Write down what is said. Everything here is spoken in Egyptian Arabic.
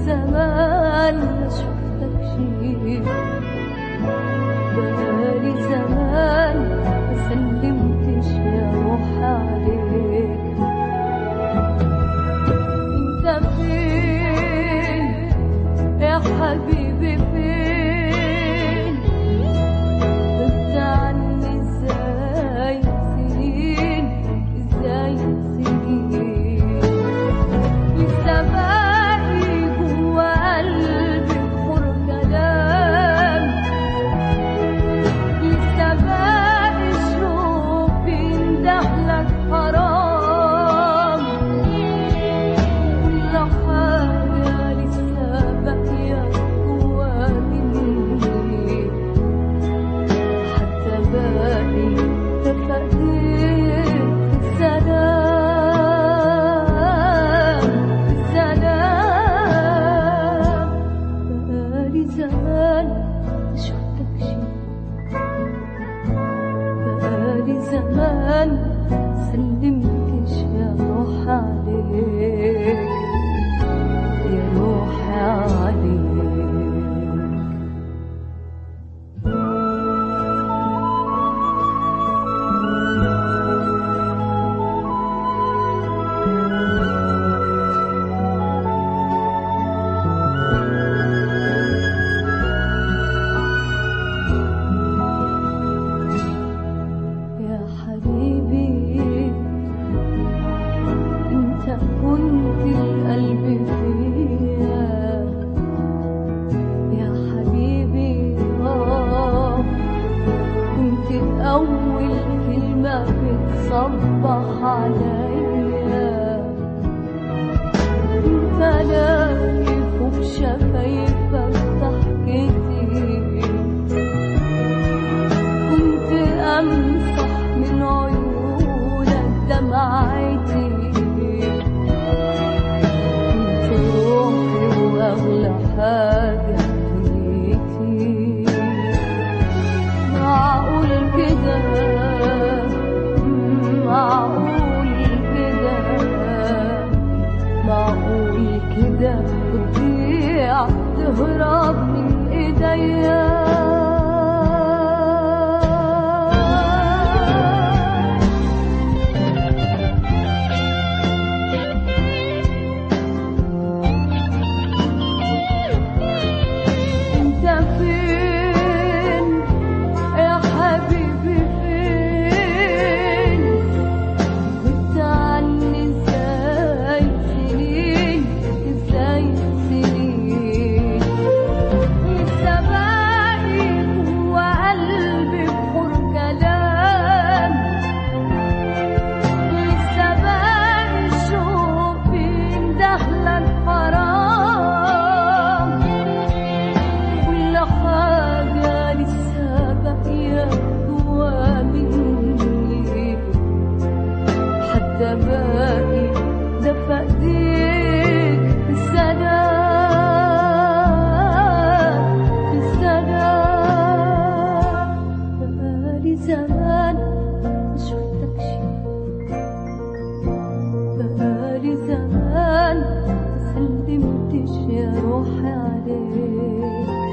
زمان ما شفتكش بقالي زمان ما سلمتش يا روح عليك انت فين يا حبيبي فين غبت عني ازاي سنين ازاي سنين لسه باقي جوا قلبي بحور كلام لسه باقي شوق بيندهلك حرام كل حاجة لسه باقية جوا مني حتى باقي تفقدت السلام السلام بقالي زمان ما شفتكش بقالي زمان سلمتش يا روح عليك يا روح عليك يا حبيبي انت كنت القلب فيا يا حبيبي اه كنت اول كلمة بتصبح عليا انت لاقي فوق شفايفك ضحكتي كنت أمسح من عيونك دمعتي كنت روحي وأغلى حاجة فيكي معقول كده معقول كده معقول كده تضيع تهرب من ايديا انت فين يا حبيبي فين كنت عني ازاي سنين ازاي سنين لسه باقي جوا قلبي بحور كلام لسه باقي شوق بيندهلك حرام كل حاجة لسه باقية جوا مني حتى باقي دفى ايديك في السلام في السلام بقالي زمان ما شفتكش بقالي زمان ما سلمتش يا روحي عليك